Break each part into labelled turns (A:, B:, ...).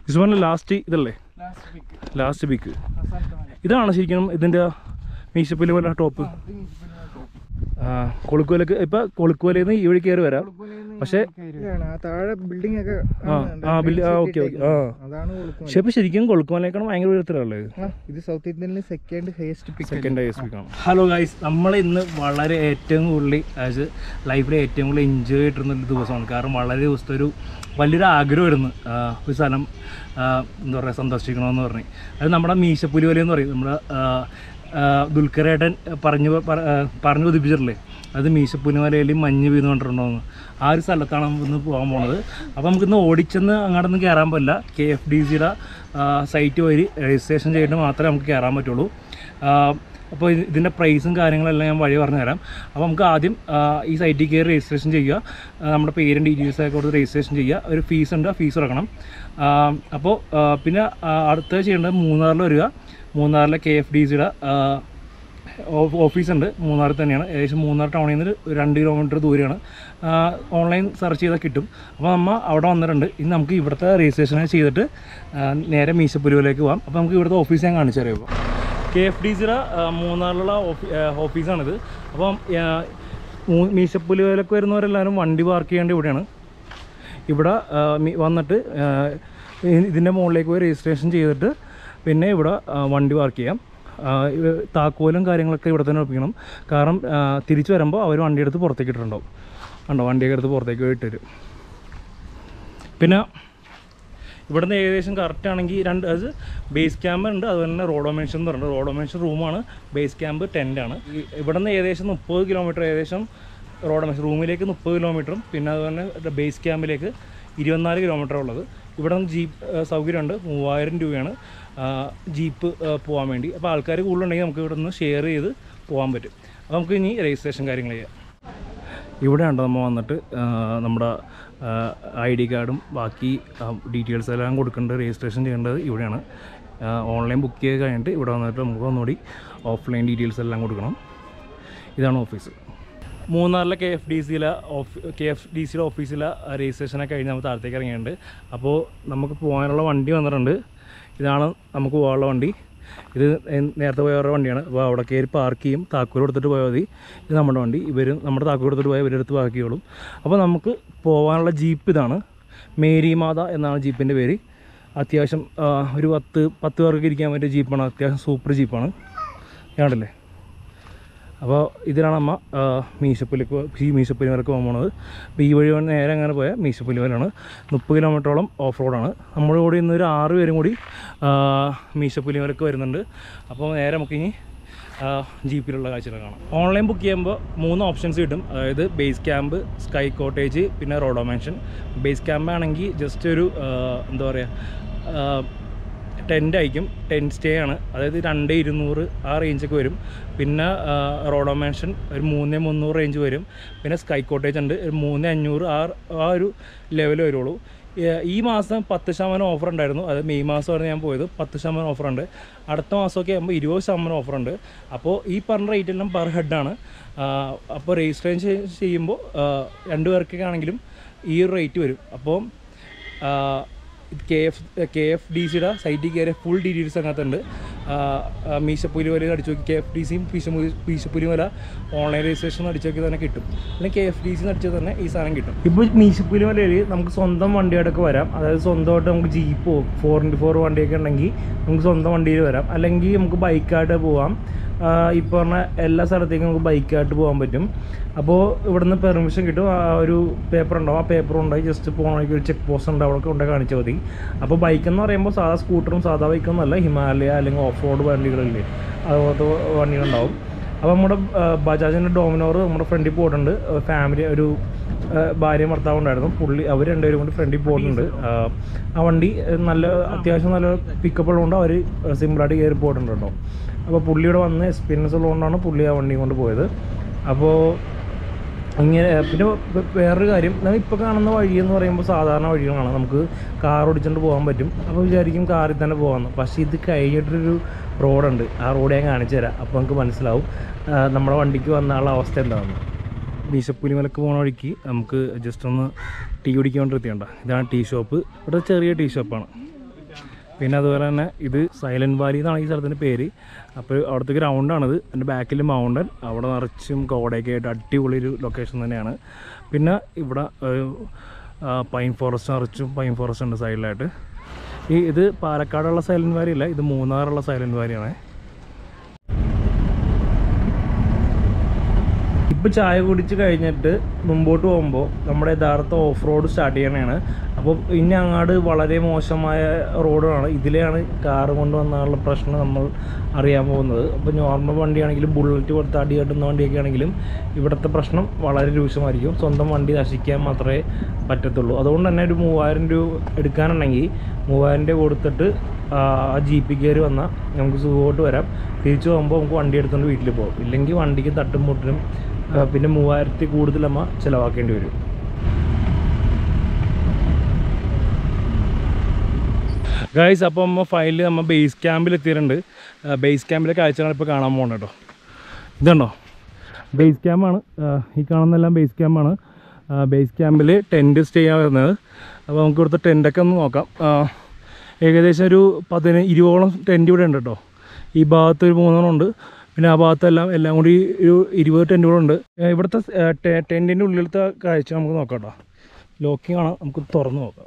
A: ഇസ്മാൻ്റെ last ഇതല്ലേ
B: last peak
A: last peak
B: അവസാനത്തെ മല
A: ഇതാണ് ശരിക്കും ഇതിൻ്റെ മീശപ്പുലി പോലെ ടോപ്പ്
B: ഇത് ഈജിപ്തിലെ top.
A: കൊളുക്കുവലക്ക് ഇപ്പം കൊളുക്കുവലയിൽ നിന്ന് ഈ വഴി കയറി വരാം
B: കൊളുക്കുമലയിൽ
A: പക്ഷേ
B: ഇതാണ് ആ താഴെ ബിൽഡിംഗ് ഒക്കെ
A: ആ,
B: കാണുന്നുണ്ട്.
A: ആ, build- ആ,
B: Fence
A: okay, okay.
B: ഇട്ടേക്കുന്നത്.
A: ആ.
B: അതാണ് കൊളുക്കുമല
A: പക്ഷേ ഇപ്പം ശരിക്കും കൊളുക്കുവലയേക്കാണ് ഭയങ്കര ഉയരത്തിലല്ലേ ഇത്
B: ആ, ഇത് സൗത്ത് ഇന്ത്യയിലെ second highest peak
A: second I S P കാണാം ഹലോ ഗൈസ് നമ്മൾ ഇന്ന് വളരെ ഏറ്റവും കൂടുതൽ അതായത് ലൈഫിൽ ഏറ്റവും കൂടുതൽ എൻജോയ് ചെയ്തിരുന്ന ഒരു ദിവസമാണ് കാരണം വളരെ ദിവസത്തെ ഒരു വലിയൊരു ആഗ്രഹമായിരുന്നു ആ, ഒരു സ്ഥലം ആ, എന്താ പറയുക സന്ദർശിക്കണമെന്ന് പറഞ്ഞ് അത് നമ്മുടെ മീശപ്പുലി വല എന്ന് പറയും നമ്മുടെ ആ, ആ, ദുൽഖറേട്ടൻ പറഞ്ഞു പറ- ആ, പറഞ്ഞു ഉദിപ്പിച്ചിട്ടില്ലേ അത് മീശപ്പുലി മലയിൽ മഞ്ഞ് വീന്നുകൊണ്ടിട്ടുണ്ടോന്ന് ആ ഒരു സ്ഥലത്താണ് നമുക്ക് ഇന്ന് പോകാൻ പോണത് അപ്പോൾ നമുക്കിന്ന് ഓടിച്ചെന്ന് അങ്ങോട്ടൊന്നും കയറാൻ പറ്റില്ല കെ എഫ് ഡി സിയുടെ സൈറ്റ് വഴി രജിസ്ട്രേഷൻ ചെയ്തിട്ട് മാത്രമേ നമുക്ക് കയറാൻ പറ്റുള്ളൂ അപ്പോൾ ഇതിൻ്റെ പ്രൈസും കാര്യങ്ങളെല്ലാം ഞാൻ വഴി പറഞ്ഞു തരാം അപ്പോൾ നമുക്ക് ആദ്യം ആ, ഈ സൈറ്റിൽ കയറി രജിസ്ട്രേഷൻ ചെയ്യുക ആ, നമ്മുടെ പേരും ഡീറ്റെയിൽസ് ഒക്കെ കൊടുത്ത് രജിസ്ട്രേഷൻ ചെയ്യുക ഒരു ഫീസ് ഉണ്ട് ആ ഫീസ് അടക്കണം ആ, അപ്പോൾ ആ, പിന്നെ ആ, അടുത്തത് ചെയ്യേണ്ടത് മൂന്നാറിൽ വരിക മൂന്നാറിലെ കെ എഫ് ഡി സിയുടെ ഓഫീസുണ്ട് മൂന്നാറിൽ തന്നെയാണ് ഏകദേശം മൂന്നാർ ടൗണിൽ നിന്ന് ഒരു രണ്ട് കിലോമീറ്റർ ദൂരെയാണ് ഓൺലൈൻ സെർച്ച് ചെയ്താൽ കിട്ടും അപ്പോൾ നമ്മൾ അവിടെ വന്നിട്ടുണ്ട് ഇന്ന് നമുക്ക് ഇവിടുത്തെ രജിസ്ട്രേഷൻ ചെയ്തിട്ട് ആ, നേരെ മീശപ്പുരുവിലേക്ക് പോകാം അപ്പോൾ നമുക്ക് ഇവിടുത്തെ ഓഫീസ് ഞാൻ കാണിച്ചു തരാം ഇപ്പോൾ കെ എഫ് ഡി സിയുടെ മൂന്നാറിലുള്ള ഓഫീ ആ, ഓഫീസാണിത് അപ്പം ആ, മൂ- മീശപ്പുലിയിലൊക്കെ വരുന്നവരെല്ലാവരും വണ്ടി പാർക്ക് ചെയ്യേണ്ട ഇവിടെയാണ് ഇവിടെ ആ, മി- വന്നിട്ട് ആ, ഇ- ഇതിൻ്റെ മുകളിലേക്ക് പോയി രജിസ്ട്രേഷൻ ചെയ്തിട്ട് പിന്നെ ഇവിടെ ആ, വണ്ടി പാർക്ക് ചെയ്യാം ആ, ഇത് താക്കോലും കാര്യങ്ങളൊക്കെ ഇവിടെ തന്നെ ഒപ്പിക്കണം കാരണം ആ, തിരിച്ച് വരുമ്പോൾ അവർ വണ്ടി എടുത്ത് പുറത്തേക്ക് ഇട്ടിട്ടുണ്ടാവും കണ്ടോ വണ്ടിയൊക്കെ എടുത്ത് പുറത്തേക്ക് പോയി ഇട്ടുതരും പിന്നെ ഇവിടുന്ന് ഏകദേശം കറക്റ്റ് ആണെങ്കിൽ രണ്ട് അത് ബേസ് ക്യാമ്പ് ഉണ്ട് അതുപോലെ തന്നെ റോഡോമേഷൻ എന്ന് പറയുന്നത് റോഡോമേഷൻ റൂമാണ് ബേസ് ക്യാമ്പ് ടെൻ്റാണ് ഇവിടുന്ന് ഏകദേശം മുപ്പത് കിലോമീറ്റർ ഏകദേശം റോഡോമേഷൻ റൂമിലേക്ക് മുപ്പത് കിലോമീറ്ററും പിന്നെ അതുപോലെ തന്നെ ബേസ് ക്യാമ്പിലേക്ക് ഇരുപത്തിനാല് കിലോമീറ്റർ ഉള്ളത് ഇവിടെ നിന്ന് ജീപ്പ് ഏഹ്, സൗകര്യമുണ്ട് മൂവായിരം രൂപയാണ് ആ, ജീപ്പ് ഏഹ്, പോകാൻ വേണ്ടി അപ്പോൾ ആൾക്കാർ കൂടുതലുണ്ടെങ്കിൽ നമുക്ക് ഇവിടെ നിന്ന് ഷെയർ ചെയ്ത് പോകാൻ പറ്റും അപ്പോൾ നമുക്ക് ഇനി രജിസ്ട്രേഷൻ കാര്യങ്ങൾ ചെയ്യാം ഇവിടെയാണ് നമ്മൾ വന്നിട്ട് ആ, നമ്മുടെ ഐ ഡി കാർഡും ബാക്കി ഡീറ്റെയിൽസ് എല്ലാം കൊടുക്കേണ്ടത് രജിസ്ട്രേഷൻ ചെയ്യേണ്ടത് ഇവിടെയാണ് ഓൺലൈൻ ബുക്ക് ചെയ്ത് കഴിഞ്ഞിട്ട് ഇവിടെ വന്നിട്ട് നമുക്ക് ഒന്നുകൂടി ഓഫ്ലൈൻ ഡീറ്റെയിൽസ് എല്ലാം കൊടുക്കണം ഇതാണ് ഓഫീസ് മൂന്നാറിലെ കെ എഫ് ഡി സിയിലെ ഓഫ് കെ എഫ് ഡി സിയുടെ ഓഫീസിലെ രജിസ്ട്രേഷനൊക്കെ കഴിഞ്ഞ് നമ്മൾ താഴത്തേക്ക് ഇറങ്ങിയിട്ടുണ്ട് അപ്പോൾ നമുക്ക് പോകാനുള്ള വണ്ടി വന്നിട്ടുണ്ട് ഇതാണ് നമുക്ക് പോകാനുള്ള വണ്ടി ഇത് എൻ- നേരത്തെ പോയ വേറെ വണ്ടിയാണ് അപ്പോൾ അവിടെ കയറി പാർക്ക് ചെയ്യും താക്കോൽ കൊടുത്തിട്ട് പോയാൽ മതി ഇത് നമ്മുടെ വണ്ടി ഇവർ നമ്മുടെ താക്കോൽ കൊടുത്തിട്ട് പോയാൽ ഇവരെടുത്ത് പാർക്ക് ചെയ്യുള്ളൂ അപ്പോൾ നമുക്ക് പോകാനുള്ള ജീപ്പ് ഇതാണ് മേരി മാത എന്നാണ് ജീപ്പിൻ്റെ പേര് അത്യാവശ്യം ആ, ഒരു പത്ത് പത്ത് പേർക്ക് ഇരിക്കാൻ പറ്റിയ ജീപ്പാണ് അത്യാവശ്യം സൂപ്പർ ജീപ്പാണ് കണ്ടില്ലേ അപ്പോൾ ഇതിലാണ് അമ്മ ആ, മീശപ്പുലിക്ക് ഈ മീശപ്പുലി വരക്ക് പോകാൻ പോണത് അപ്പോൾ ഈ വഴി വന്ന് നേരെ അങ്ങനെ പോയാൽ മീശപ്പുലി വരാണ് മുപ്പത് കിലോമീറ്ററോളം ഓഫ് റോഡാണ് നമ്മുടെ കൂടെ ഇന്ന് ഒരു ആറ് പേരും കൂടി ആ, മീശപ്പുലി വരക്ക് വരുന്നുണ്ട് അപ്പോൾ നേരെ നമുക്കിനി ആ, ജീപ്പിലുള്ള കാഴ്ചകൾ കാണാം ഓൺലൈൻ ബുക്ക് ചെയ്യുമ്പോൾ മൂന്ന് ഓപ്ഷൻസ് കിട്ടും അതായത് ബേസ് ക്യാമ്പ് സ്കൈ കോട്ടേജ് പിന്നെ റോഡോ മാൻഷൻ ബേസ് ക്യാമ്പ് ആണെങ്കിൽ ജസ്റ്റ് ഒരു ആ, എന്താ പറയുക ടെൻ്റ് ആയിരിക്കും ടെൻറ്റ് സ്റ്റേ ആണ് അതായത് രണ്ട് ഇരുന്നൂറ് ആ റേഞ്ചൊക്കെ വരും പിന്നെ റോഡോ മാൻഷൻ ഒരു മൂന്ന് മുന്നൂറ് റേഞ്ച് വരും പിന്നെ സ്കൈ കോട്ടേജ് ഉണ്ട് ഒരു മൂന്ന് അഞ്ഞൂറ് ആ ആ ഒരു ലെവൽ വരുള്ളൂ ഏ- ഈ മാസം പത്ത് ശതമാനം ഓഫർ ഉണ്ടായിരുന്നു അത് മെയ് മാസമാണ് ഞാൻ പോയത് പത്ത് ശതമാനം ഓഫറുണ്ട് അടുത്ത മാസമൊക്കെ ആകുമ്പോൾ ഇരുപത് ശതമാനം ഓഫറുണ്ട് അപ്പോൾ ഈ പറഞ്ഞ റേറ്റ് എല്ലാം പെർ ഹെഡാണ് അപ്പോൾ രജിസ്ട്രേഷൻ ചെയ്യുമ്പോൾ രണ്ട് പേർക്കൊക്കെ ആണെങ്കിലും ഈ ഒരു റേറ്റ് വരും അപ്പോൾ K F K F D സിയുടെ സൈറ്റിൽ കയറിയ ഫുൾ ഡീറ്റെയിൽസ് അതിനകത്തുണ്ട് മീശപ്പുലി വല അടിച്ചു നോക്കി കെ എഫ് ഡി സിയും മീശപ്പുലി വല ഓൺലൈൻ രജിസ്ട്രേഷൻ അടിച്ചു നോക്കി തന്നെ കിട്ടും അല്ലെങ്കിൽ കെ എഫ് ഡി സി അടിച്ചാൽ തന്നെ ഈ സാധനം കിട്ടും ഇപ്പോൾ മീശപ്പുലി വലയിൽ നമുക്ക് സ്വന്തം വണ്ടിയായിട്ടൊക്കെ വരാം അതായത് സ്വന്തമായിട്ട് നമുക്ക് ജീപ്പോ ഫോർ ഇൻറ്റു ഫോർ വണ്ടിയൊക്കെ ഉണ്ടെങ്കിൽ നമുക്ക് സ്വന്തം വണ്ടിയിൽ വരാം അല്ലെങ്കിൽ നമുക്ക് ബൈക്കായിട്ട് പോവാം ആ, ഈ പറഞ്ഞ എല്ലാ സ്ഥലത്തേക്കും നമുക്ക് ബൈക്കായിട്ട് പോകാൻ പറ്റും അപ്പോൾ ഇവിടുന്ന് പെർമിഷൻ കിട്ടും ആ ഒരു പേപ്പർ ഉണ്ടാവും ആ പേപ്പർ ഉണ്ടായി ജസ്റ്റ് പോകണമെങ്കിൽ ഒരു ചെക്ക് പോസ്റ്റ് ഉണ്ട് അവിടെ കൊണ്ടുപോയി കാണിച്ചാൽ മതി അപ്പോൾ ബൈക്ക് എന്ന് പറയുമ്പോൾ സാധാ സ്കൂട്ടറും സാധാ ബൈക്കൊന്നും അല്ല ഹിമാലയ അല്ലെങ്കിൽ ഓഫ് റോഡ് വണ്ടികളില്ലേ അതുപോലത്തെ വണ്ടികളുണ്ടാവും അപ്പോൾ നമ്മുടെ ആ, ബജാജിൻ്റെ ഡോമിനോർ നമ്മുടെ ഫ്രണ്ടിൽ പോയിട്ടുണ്ട് ഫാമിലി ഒരു ആ, ഭാര്യയും ഭർത്താവും ഉണ്ടായിരുന്നു പുള്ളി അവർ രണ്ടുപേരും കൂടി ഫ്രണ്ടിൽ പോയിട്ടുണ്ട് ആ, ആ വണ്ടി ആ, നല്ല അത്യാവശ്യം നല്ല പിക്കപ്പ് ഉള്ളതുകൊണ്ട് അവർ സിമ്പിളായിട്ട് കയറി പോയിട്ടുണ്ട് കേട്ടോ അപ്പോൾ പുള്ളിയുടെ വന്ന് എക്സ്പീരിയൻസ് ഉള്ളതുകൊണ്ടാണ് പുള്ളി ആ വണ്ടി കൊണ്ട് പോയത് അപ്പോൾ ഇങ്ങനെ പിന്നെ വേ- വേറൊരു കാര്യം നമ്മൾ ഇപ്പോൾ കാണുന്ന വഴി എന്ന് പറയുമ്പോൾ സാധാരണ വഴികളാണ് നമുക്ക് കാർ ഓടിച്ചുകൊണ്ട് പോകാൻ പറ്റും അപ്പോൾ വിചാരിക്കും കാറിൽ തന്നെ പോകാമെന്ന് പക്ഷേ ഇത് കഴിഞ്ഞിട്ടൊരു റോഡുണ്ട് ആ റോഡ് ഞാൻ കാണിച്ചു തരാം അപ്പോൾ നമുക്ക് മനസ്സിലാവും ആ, നമ്മുടെ വണ്ടിക്ക് വന്ന ആളുടെ അവസ്ഥ എന്താണെന്ന് മീശപ്പുലിമലക്ക് പോകുന്ന വഴിക്ക് നമുക്ക് ജസ്റ്റ് ഒന്ന് ടീ കുടിക്കാൻ വേണ്ടി എത്തിയണ്ട ഇതാണ് ടീ ഷോപ്പ് ഇവിടെ ചെറിയ ടീ ഷോപ്പാണ് പിന്നെ അതുപോലെ തന്നെ ഇത് സൈലൻറ്റ് വാലി എന്നാണ് ഈ സ്ഥലത്തിൻ്റെ പേര് അപ്പോൾ അവിടുത്തെ ഗ്രൗണ്ടാണിത് എൻ്റെ ബാക്കിൽ മൗണ്ടൻ അവിടെ നിറച്ചും കോടയൊക്കെ ആയിട്ട് അടിപൊളി ഒരു ലൊക്കേഷൻ തന്നെയാണ് പിന്നെ ഇവിടെ ഒരു, ആ, പൈൻ ഫോറസ്റ്റ് നിറച്ചും പൈൻ ഫോറസ്റ്റ് ഉണ്ട് സൈഡിലായിട്ട് ഈ ഇത് പാലക്കാടുള്ള സൈലൻറ്റ് വാലി അല്ല ഇത് മൂന്നാറുള്ള സൈലൻറ്റ് വാലിയാണ് ഇപ്പോൾ ചായ കുടിച്ച് കഴിഞ്ഞിട്ട് മുമ്പോട്ട് പോകുമ്പോൾ നമ്മുടെ യഥാർത്ഥ ഓഫ് റോഡ് സ്റ്റാർട്ട് ചെയ്യണതാണ് അപ്പോൾ ഇനി അങ്ങാട് വളരെ മോശമായ റോഡാണ് ഇതിലെയാണ് കാറ് കൊണ്ട് വന്നാലുള്ള പ്രശ്നം നമ്മൾ അറിയാൻ പോകുന്നത് അപ്പോൾ നോർമൽ വണ്ടിയാണെങ്കിലും ബുള്ളറ്റ് കൊടുത്ത് അടി കെട്ടുന്ന വണ്ടിയൊക്കെ ആണെങ്കിലും ഇവിടുത്തെ പ്രശ്നം വളരെ രൂക്ഷമായിരിക്കും സ്വന്തം വണ്ടി നശിക്കാൻ മാത്രമേ പറ്റത്തുള്ളൂ അതുകൊണ്ട് തന്നെ ഒരു മൂവായിരം രൂപ എടുക്കാനുണ്ടെങ്കിൽ മൂവായിരം രൂപ കൊടുത്തിട്ട് ആ ജി പി കയറി വന്നാൽ നമുക്ക് സുഖമായിട്ട് വരാം തിരിച്ചു പോകുമ്പോൾ നമുക്ക് വണ്ടി എടുത്തുകൊണ്ട് വീട്ടിൽ പോകും ഇല്ലെങ്കിൽ വണ്ടിക്ക് തട്ടും മുട്ടിനും ആ, പിന്നെ മൂവായിരത്തി കൂടുതൽ അമ്മ ചിലവാക്കേണ്ടി വരും ഗൈസ് അപ്പോൾ അമ്മ ഫൈനലി നമ്മ ബേസ് ക്യാമ്പിൽ എത്തിയിട്ടുണ്ട് ബേസ് ക്യാമ്പിലെ കാഴ്ചകൾ ഇപ്പോൾ കാണാൻ പോകണം കേട്ടോ ഇതുണ്ടോ ബേസ് ക്യാമ്പാണ് ഈ കാണുന്നതെല്ലാം ബേസ് ക്യാമ്പാണ് ബേസ് ക്യാമ്പിൽ ടെൻറ്റ് സ്റ്റേ ചെയ്യാൻ വരുന്നത് അപ്പോൾ നമുക്ക് ഇവിടുത്തെ ടെൻറ്റൊക്കെ ഒന്ന് നോക്കാം ആ, ഏകദേശം ഒരു പതിന ഇരുപതോളം ടെൻറ്റ് ഇവിടെ ഉണ്ട് കേട്ടോ ഈ ഭാഗത്ത് ഒരു മൂന്നെണ്ണം ഉണ്ട് പിന്നെ ആ ഭാഗത്തെല്ലാം എല്ലാം കൂടി ഒരു ഇരുപത് ടെൻറ്റുകളുണ്ട് ഏ, ഇവിടുത്തെ ടെൻറ്റിൻ്റെ ഉള്ളിലത്തെ കാഴ്ച നമുക്ക് നോക്കാം കേട്ടോ ലോക്കിംഗ് ആണ് നമുക്ക് തുറന്ന് നോക്കാം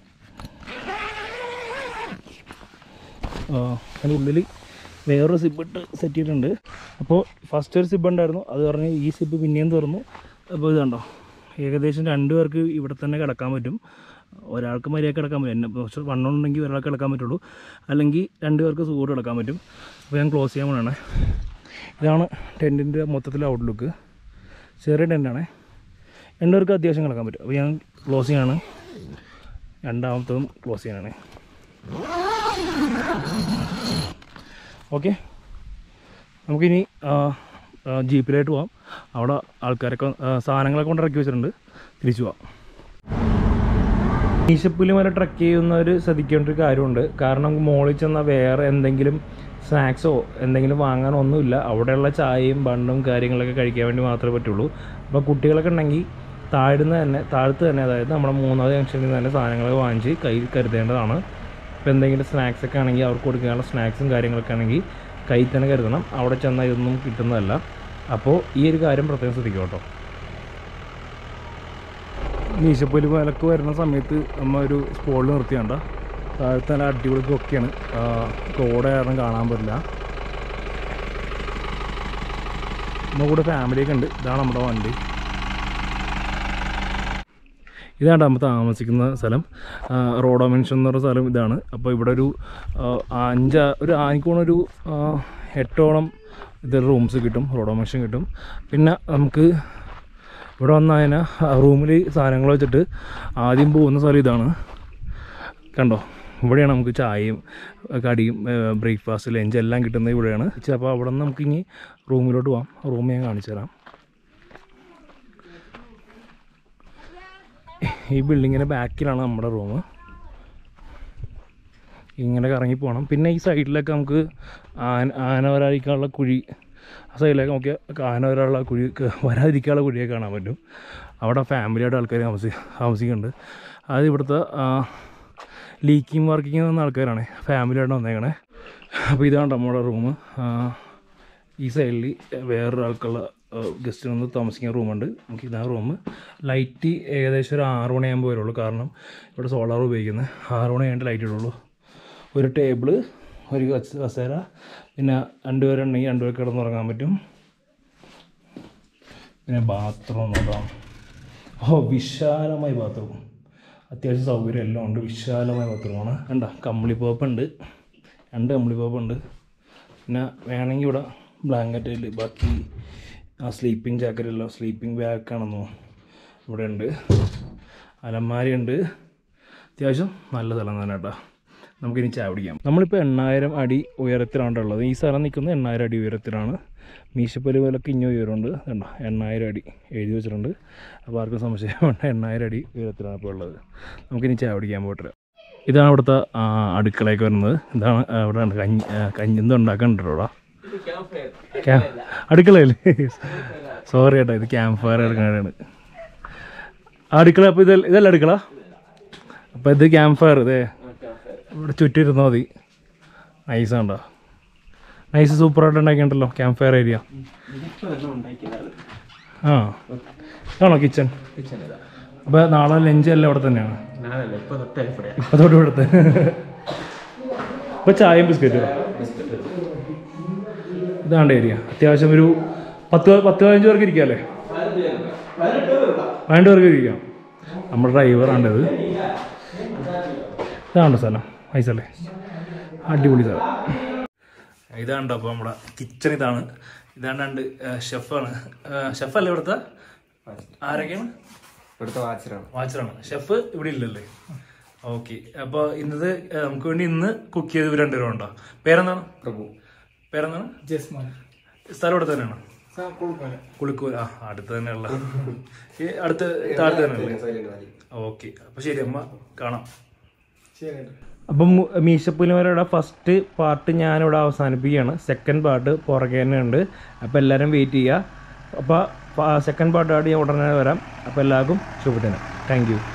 A: ആ, അതിൻ്റെ ഉള്ളിൽ വേറൊരു സിബ് ഇട്ട് സെറ്റ് ചെയ്തിട്ടുണ്ട് അപ്പോൾ ഫസ്റ്റ് ഒരു സിബ് ഉണ്ടായിരുന്നു അത് പറഞ്ഞ് ഈ സിബ് പിന്നെയും തുറന്നു അപ്പോൾ ഇത് കണ്ടോ ഏകദേശം രണ്ട് പേർക്ക് ഇവിടെ തന്നെ കിടക്കാൻ പറ്റും ഒരാൾക്ക് മര്യാദ കിടക്കാൻ പറ്റും എന്നെ കുറച്ച് വണ്ണം ഉണ്ടെങ്കിൽ ഒരാൾക്ക് കിടക്കാൻ പറ്റുള്ളൂ അല്ലെങ്കിൽ രണ്ട് പേർക്ക് സുഖമായിട്ട് കിടക്കാൻ പറ്റും അപ്പോൾ ഞാൻ ക്ലോസ് ചെയ്യാൻ വേണേ ഇതാണ് ടെൻറ്റിൻ്റെ മൊത്തത്തിലെ ഔട്ട്ലുക്ക് ചെറിയ ടെൻറ്റാണേ രണ്ട് പേർക്ക് അത്യാവശ്യം കിടക്കാൻ പറ്റും അപ്പോൾ ഞാൻ ക്ലോസ് ചെയ്യാണ് രണ്ടാമത്തതും ക്ലോസ് ചെയ്യാനാണേ ഓക്കെ നമുക്കിനി ആ, ആ, ജീപ്പിലായിട്ട് പോവാം അവിടെ ആൾക്കാരൊക്കെ ആ, സാധനങ്ങളൊക്കെ കൊണ്ട് ഇറക്കി വെച്ചിട്ടുണ്ട് തിരിച്ചു പോവാം ഈശപ്പുലി മല ട്രക്ക് ചെയ്യുന്നവർ ശ്രദ്ധിക്കേണ്ട ഒരു കാര്യമുണ്ട് കാരണം മോളിൽ ചെന്നാൽ വേറെ എന്തെങ്കിലും സ്നാക്സോ എന്തെങ്കിലും വാങ്ങാനൊന്നുമില്ല അവിടെയുള്ള ചായയും ബണ്ണും കാര്യങ്ങളൊക്കെ കഴിക്കാൻ വേണ്ടി മാത്രമേ പറ്റുള്ളൂ അപ്പോൾ കുട്ടികളൊക്കെ ഉണ്ടെങ്കിൽ താഴ്ന്ന് തന്നെ താഴത്ത് തന്നെ അതായത് നമ്മുടെ മൂന്നാമത് ജംഗ്ഷനിൽ നിന്ന് തന്നെ സാധനങ്ങളൊക്കെ വാങ്ങിച്ച് കയ്യിൽ കരുതേണ്ടതാണ് ഇപ്പോൾ എന്തെങ്കിലും സ്നാക്സ് ഒക്കെ ആണെങ്കിൽ അവർക്ക് കൊടുക്കാനുള്ള സ്നാക്സും കാര്യങ്ങളൊക്കെ ആണെങ്കിൽ കയ്യിൽ തന്നെ കരുതണം അവിടെ ചെന്നാൽ ഇതൊന്നും കിട്ടുന്നതല്ല അപ്പോൾ ഈ ഒരു കാര്യം പ്രത്യേകം ശ്രദ്ധിക്കുക കേട്ടോ മീശപ്പൊലി വിലക്ക് വരുന്ന സമയത്ത് നമ്മ ഒരു സ്പോളിൽ നിർത്തിയാണ്ട താഴത്തെ നല്ല അടിപൊളി കൊക്കെയാണ് കോട കാരണം കാണാൻ പറ്റില്ല നമ്മുടെ കൂടെ ഫാമിലിയൊക്കെ ഉണ്ട് ഇതാണ് നമ്മുടെ വണ്ടി ഇതാണ് നമ്മൾ താമസിക്കുന്ന സ്ഥലം ആ, റോഡോ മെൻഷൻ എന്ന് പറഞ്ഞ സ്ഥലം ഇതാണ് അപ്പോൾ ഇവിടെ ഒരു ആ, അഞ്ച് ഒരു ആനിക്കോണൊരു ആ, എട്ടോളം ഇത് റൂംസ് കിട്ടും റോഡോ മെൻഷൻ കിട്ടും പിന്നെ നമുക്ക് ഇവിടെ വന്ന് അതിനെ റൂമിൽ സാധനങ്ങൾ വെച്ചിട്ട് ആദ്യം പോകുന്ന സ്ഥലം ഇതാണ് കണ്ടോ ഇവിടെയാണ് നമുക്ക് ചായയും ആ, കടിയും ബ്രേക്ക്ഫാസ്റ്റ് ലഞ്ച് എല്ലാം കിട്ടുന്നത് ഇവിടെയാണ് അപ്പോൾ അവിടെ നിന്ന് നമുക്ക് ഇനി റൂമിലോട്ട് പോകാം റൂം ഞാൻ കാണിച്ചു തരാം ഈ ബിൽഡിങ്ങിൻ്റെ ബാക്കിലാണ് നമ്മുടെ റൂം ഇങ്ങനെ കറങ്ങി പോകണം പിന്നെ ഈ സൈഡിലൊക്കെ നമുക്ക് ആന ആന വരാതിരിക്കാനുള്ള കുഴി ആ സൈഡിലേക്ക് നോക്കിയാൽ ആന വരാനുള്ള കുഴി ക- വരാതിരിക്കാനുള്ള കുഴിയൊക്കെ കാണാൻ പറ്റും അവിടെ ഫാമിലിയായിട്ട് ആൾക്കാർ താമസി താമസിക്കുന്നുണ്ട് അത് ഇവിടുത്തെ ലീക്കിംഗ് വർക്കിംഗ് എന്ന ആൾക്കാരാണ് ഫാമിലിയായിട്ട് വന്നേക്കണേ അപ്പോൾ ഇതാണ് നമ്മുടെ റൂം ഈ സൈഡിൽ വേറൊരാൾക്കുള്ള ഗസ്റ്റിന് വന്ന് താമസിക്കുന്ന റൂമുണ്ട് നമുക്ക് ഇതാ റൂം ലൈറ്റ് ഏകദേശം ഒരു ആറ് മണിയാകുമ്പോൾ വരുള്ളൂ കാരണം ഇവിടെ സോളാർ ഉപയോഗിക്കുന്നത് ആറ് മണിയായിട്ട് ലൈറ്റ് ഇടുള്ളൂ ഒരു ടേബിള് ഒരു കസ- കസേര പിന്നെ രണ്ടുപേരുണ്ടെങ്കിൽ രണ്ടുപേർക്ക് കിടന്നുറങ്ങാൻ പറ്റും പിന്നെ ബാത്റൂം നോക്കാം ഓ വിശാലമായ ബാത്റൂം അത്യാവശ്യം സൗകര്യം എല്ലാം ഉണ്ട് വിശാലമായ ബാത്റൂമാണ് കണ്ട കമ്പിളി പോപ്പുണ്ട് രണ്ട് കമ്പിളി പോപ്പുണ്ട് പിന്നെ വേണമെങ്കിൽ ഇവിടെ ബ്ലാങ്കറ്റിൽ ബാക്കി ആ സ്ലീപ്പിംഗ് ജാക്കറ്റെല്ലാം സ്ലീപ്പിംഗ് ബാഗാണെന്നോ ഇവിടെ ഉണ്ട് അലമാരയുണ്ട് അത്യാവശ്യം നല്ല സ്ഥലം തന്നെ കേട്ടോ നമുക്കിനി ചായ പിടിക്കാം നമ്മളിപ്പോൾ എണ്ണായിരം അടി ഉയരത്തിലാണ് ഉള്ളത് ഈ സ്ഥലം നിൽക്കുന്നത് എണ്ണായിരം അടി ഉയരത്തിലാണ് മീശപ്പലി പോലൊക്കെ ഇഞ്ഞ ഉയരമുണ്ട് കണ്ടോ എണ്ണായിരം അടി എഴുതി വെച്ചിട്ടുണ്ട് അപ്പോൾ ആർക്കും സംശയം വേണ്ട എണ്ണായിരം അടി ഉയരത്തിലാണ് ഇപ്പോൾ ഉള്ളത് നമുക്കിനി ചായ പിടിക്കാൻ പോയിട്ട് ഇതാണ് ഇവിടുത്തെ ആ, അടുക്കളയൊക്കെ വരുന്നത് ഇതാണ് ആ, ഇവിടെ ഉണ്ട് കഞ്ഞി ആ, കഞ്ഞി എന്തോ ഉണ്ടാക്കുന്നുണ്ടോ ഇവിടെ ക്യാ- അടുക്കളയല്ലേ സോറി കേട്ടോ ഇത് ക്യാമ്പ് ഫയർ എടുക്കാനാണ് അടുക്കള അപ്പോൾ ഇത് ഇതല്ല അടുക്കള അപ്പോൾ ഇത് ക്യാമ്പ് ഫയർ ഇതേ ഇവിടെ ചുറ്റും ഇരുന്നാൽ മതി നൈസ് കണ്ടോ നൈസ് സൂപ്പറായിട്ട് ഉണ്ടാക്കിയിട്ടുണ്ടല്ലോ ക്യാമ്പ് ഫയർ ഏരിയ ആ ആണോ കിച്ചൺ അപ്പോൾ നാളെ ലഞ്ച് എല്ലാം ഇവിടെ തന്നെയാണ് ഇപ്പം തൊട്ട് ഇവിടുത്തെ ഇപ്പോൾ ചായയും ബിസ്ക്കറ്റും ഇതാണ്ട് ഏരിയ അത്യാവശ്യം ഒരു പത്ത് പത്ത് പതിനഞ്ച് പേർക്ക് ഇരിക്കാം അല്ലേ പതിനെട്ട് പേർക്ക് ഇരിക്കാം നമ്മുടെ ഡ്രൈവറാണ് ഇത് ഇതാണ്ടോ സ്ഥലം ഐസല്ലേ അടിപൊളി സ്ഥലം ഇതാണ്ടോ അപ്പോൾ നമ്മുടെ കിച്ചൺ ഇതാണ് ഇതാണ്ട് ഷെഫാണ് ഷെഫല്ലേ ഇവിടുത്തെ ആരൊക്കെയാണ്
C: ഇവിടുത്തെ വാച്ചറാണ്
A: വാച്ചറാണ് ഷെഫ് ഇവിടെ ഇല്ലല്ലേ ഓക്കെ അപ്പോൾ ഇന്നത് ഏ, നമുക്ക് വേണ്ടി ഇന്ന് കുക്ക് ചെയ്ത് ഇവർ രണ്ടുപേരും ഉണ്ടോ പേരെന്താണ്
C: പ്രഭു
A: പേരെന്താണ്
B: ജസ്മാൻ
A: സ്ഥലം ഇവിടെ തന്നെയാണ്
B: കൊടുക്കാതെ
A: കുളിക്കൂർ ആ അടുത്ത് തന്നെയുള്ള ഈ അടുത്ത് താഴത്ത് തന്നെയല്ലേ ഓക്കെ അപ്പോൾ ശരി അമ്മ കാണാം
B: ശരി
A: അപ്പം മീശപ്പുലിമരയുടെ ഫസ്റ്റ് പാർട്ട് ഞാനിവിടെ അവസാനിപ്പിക്കുകയാണ് സെക്കൻഡ് പാർട്ട് പുറകെ തന്നെ ഉണ്ട് അപ്പോൾ എല്ലാവരും വെയിറ്റ് ചെയ്യുക അപ്പോൾ സെക്കൻഡ് പാർട്ടായിട്ട് ഞാൻ ഉടനെ വരാം അപ്പോൾ എല്ലാവർക്കും ശുഭദിനം താങ്ക് യു